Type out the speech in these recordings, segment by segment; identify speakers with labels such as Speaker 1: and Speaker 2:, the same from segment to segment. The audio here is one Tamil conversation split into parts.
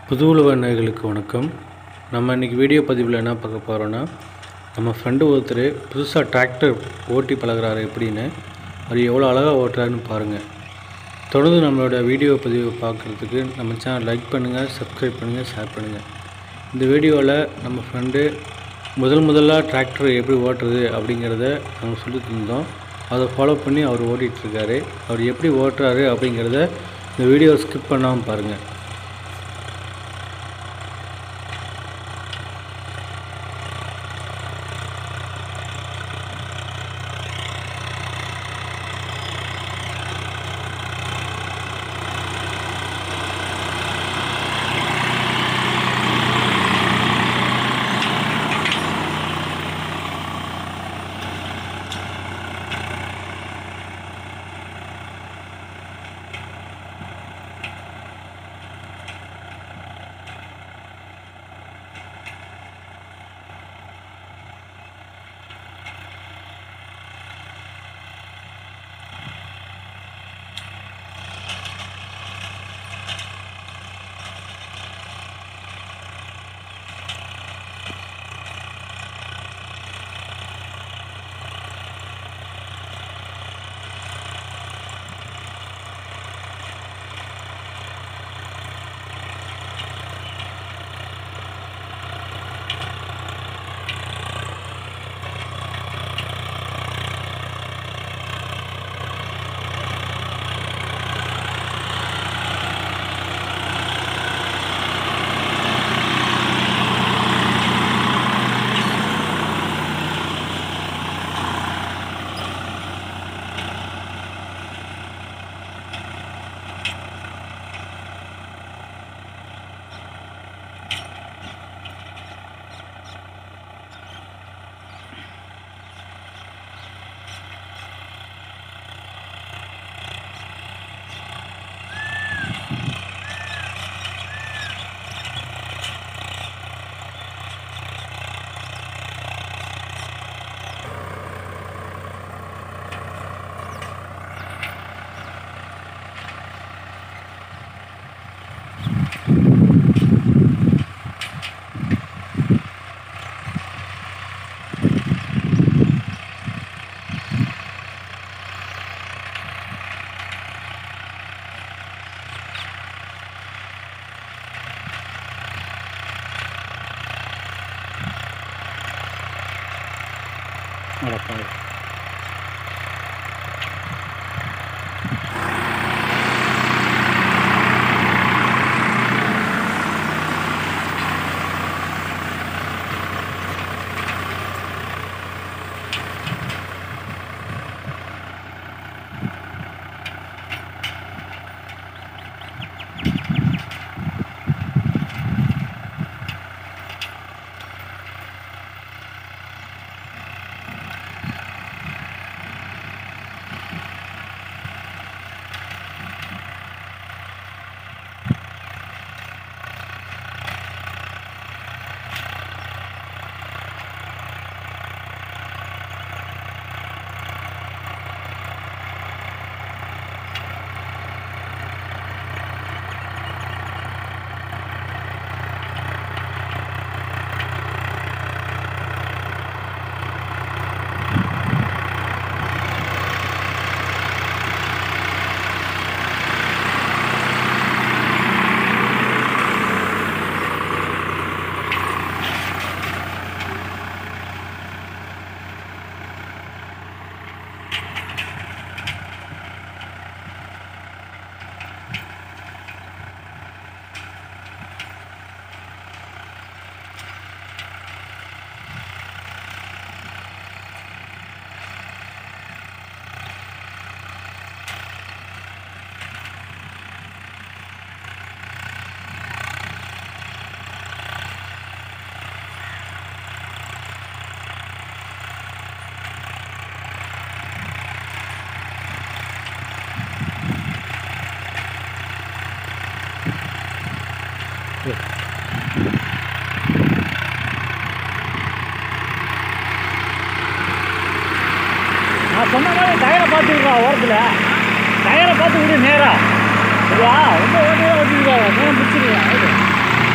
Speaker 1: புது உழவர் நேயர்களுக்கு வணக்கம் நம்ம இன்றைக்கி வீடியோ பதிவில் என்ன பார்க்க போகிறோன்னா நம்ம ஃப்ரெண்டு ஒருத்தர் புதுசாக டிராக்டர் ஓட்டி பழகுறாரு எப்படின்னு அவர் எவ்வளோ அழகாக ஓட்டுறாருன்னு பாருங்கள் தொடர்ந்து நம்மளோட வீடியோ பதிவை பார்க்குறதுக்கு நம்ம சேனல் லைக் பண்ணுங்கள் சப்ஸ்கிரைப் பண்ணுங்கள் ஷேர் பண்ணுங்கள் இந்த வீடியோவில் நம்ம ஃப்ரெண்டு முதல் முதலாக டிராக்டர் எப்படி ஓட்டுறது அப்படிங்கிறத நம்ம சொல்லிட்டு இருந்தோம் அதை ஃபாலோ பண்ணி அவர் ஓட்டிகிட்ருக்காரு அவர் எப்படி ஓட்டுறாரு அப்படிங்கிறத இந்த வீடியோ ஸ்கிப் பண்ணாமல் பாருங்கள் நடப்பாங்க
Speaker 2: நான் சொன்ன மாதிரி டயரை பார்த்து விடுறா ஓரத்தில் டயரை பார்த்து விடு நேரா சரியா ரொம்ப ஓட்டியே ஓட்டிருக்காங்க நேரம் பிடிச்சிருக்கா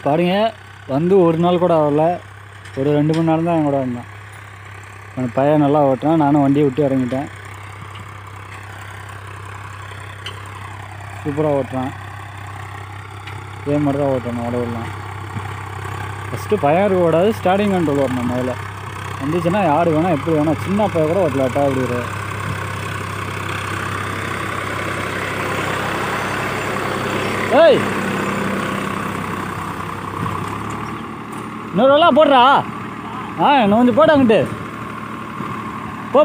Speaker 2: பாருங்க வந்து ஒரு நாள் கூட ஆகல ஒரு ரெண்டு மணி நேரம் தான் என் கூட வந்தான் அந்த பையன் நல்லா ஓட்டுறான் நானும் வண்டியை விட்டு இறங்கிட்டேன் சூப்பராக ஓட்டுறான் இதே மாதிரி தான் ஓட்டணும் உடவுலாம் ஃபஸ்ட்டு பையன் இருக்க கூடாது ஸ்டார்டிங் கண்ட்ரோல் வரணும் முதல்ல வந்துச்சுன்னா யார் வேணால் எப்படி வேணால் சின்ன பையன் கூட ஓட்டலாட்டா அப்படி ஒரு ஏய் இன்னொரு எல்லாம் போடுறா ஆ இன்னும் கொஞ்சம் போடு அங்கிட்டு போ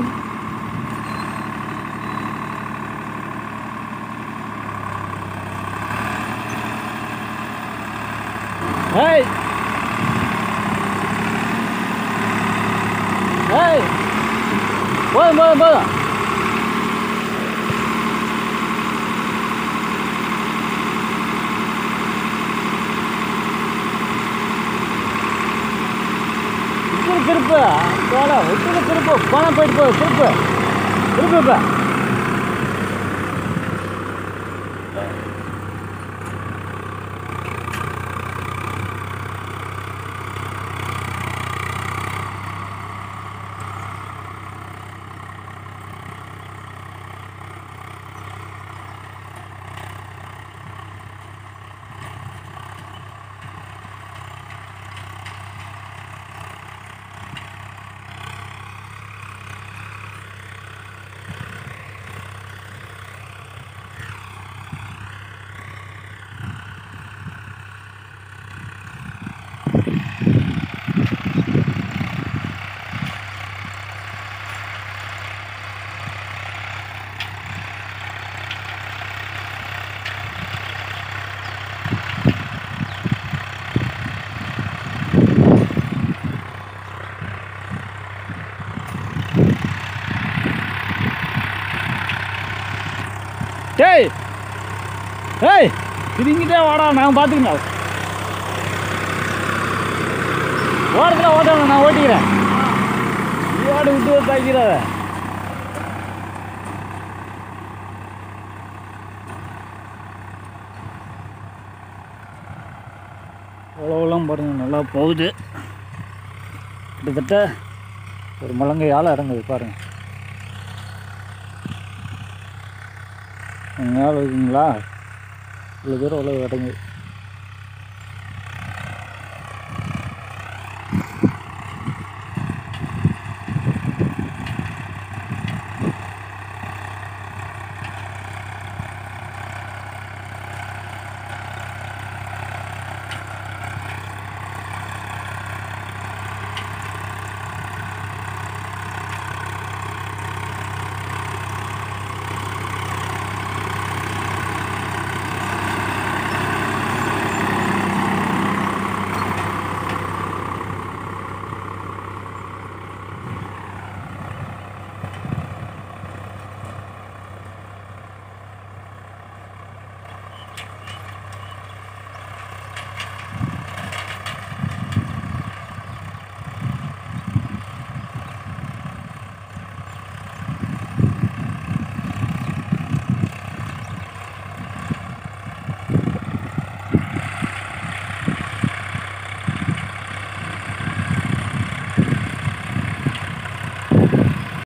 Speaker 2: ஏய் ஏய் போதும் போதும் போதும் திருப்பு திருப்பு போல விட்டுட்டு திருப்பு போனால் போயிட்டு போ திருப்பு திருப்பு இப்போ டேய் ஏய் திருங்கிட்டே வாடா நான் பார்த்துக்கிறேன் ஓரத்தில் ஓட்டணும் நான் ஓட்டிக்கிறேன் ஓடு விட்டு தாக்கிறாத உழவுலாம் பாருங்க நல்லா போகுது கிட்டத்தட்ட ஒரு முழங்கையால் இறங்குது பாருங்க மேலே இருக்குங்களா இவ்வளோ தூரம் உழவு இறங்குது